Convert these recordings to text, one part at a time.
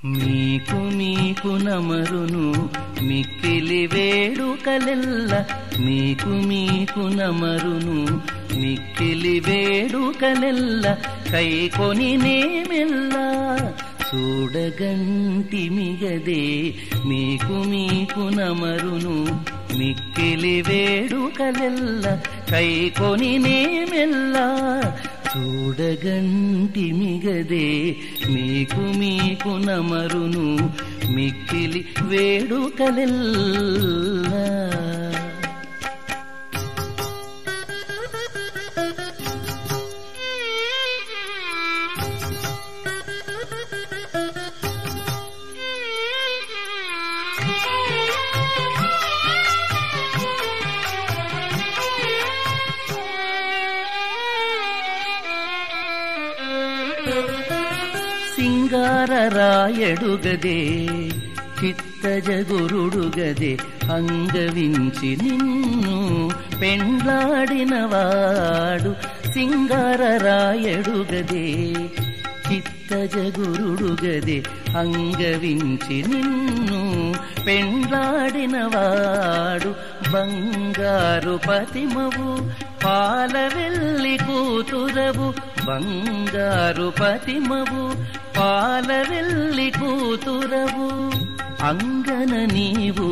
మీకు మీకు నమరును మిక్కిలి వేడుకలెల్ల మీకు మీకు నమరును మిక్కిలి వేడుకలెల్ల కైకొని నేమెల్లా చూడగంటి మిగదే మీకు మీకు నమరును మిక్కిలి వేడుకలెల్ల కైకొని నేమెల్లా చూడగంటి మిగదే మీకు మీకు నమరును మిక్కిలి వేడుకలెల్లా సింగారరాయడుగదే చిత్తజగురుడుగదే అంగవించి నిన్ను పెండ్లాడినవాడు సింగారరాయడుగదే చిత్తజగురుడుగదే అంగవించి నిన్ను పెండ్లాడినవాడు బంగారు పతిమవు పాలవెల్లి కూతురవు బంగారు పతిమవు పాలవెల్లి కూతురవు అంగన నీవు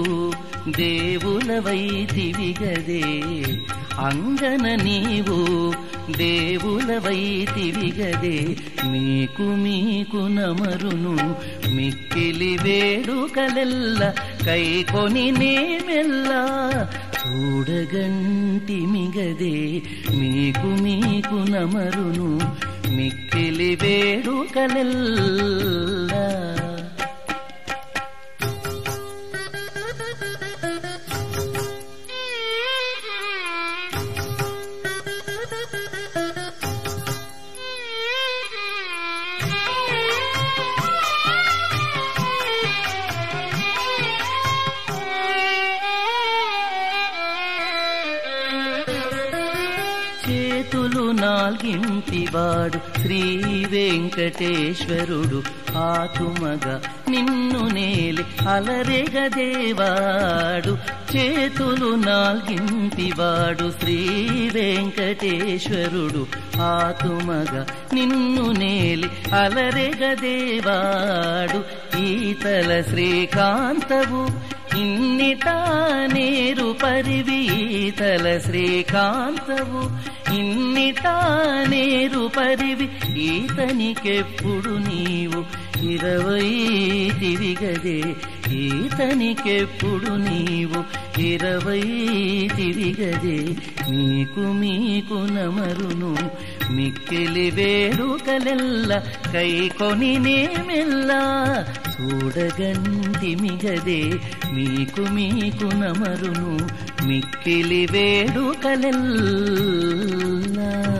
దేవులవైతివిగదే అంగన నీవు దేవులవైతివిగదే మీకు మీకు నమరును మిక్కిలి వేడుకలెల్ల కైకొని నేమెల్లా చూడగంటి మిగదే మీకు మీకు నమరును మిక్కిలి వేడుకలెల్లా చేతులు నాల్గింటివాడు శ్రీ వెంకటేశ్వరుడు ఆతుమగ నిన్ను నేలి అలరెగదేవాడు చేతులు నాల్గింటివాడు శ్రీ వెంకటేశ్వరుడు ఆతుమగ నిన్ను నేలి అలరెగదేవాడు ఈతల శ్రీకాంతవు ఇన్నిటా నేరు పరివీతల శ్రీకాంతవు ఇన్నిటా నేరు పరివి ఈతనికెప్పుడు నీవు ఇరవై తిరిగదే ఈతనికెప్పుడు నీవు ఇరవై తిరిగదే మీకు మీకు నమరును మిక్కిలి వేడుకలెల్ల కైకొని నేమెల్లా చూడగంటి మిగదే మీకు మీకు నమరును మిక్కిలి వేడుకలెల్లా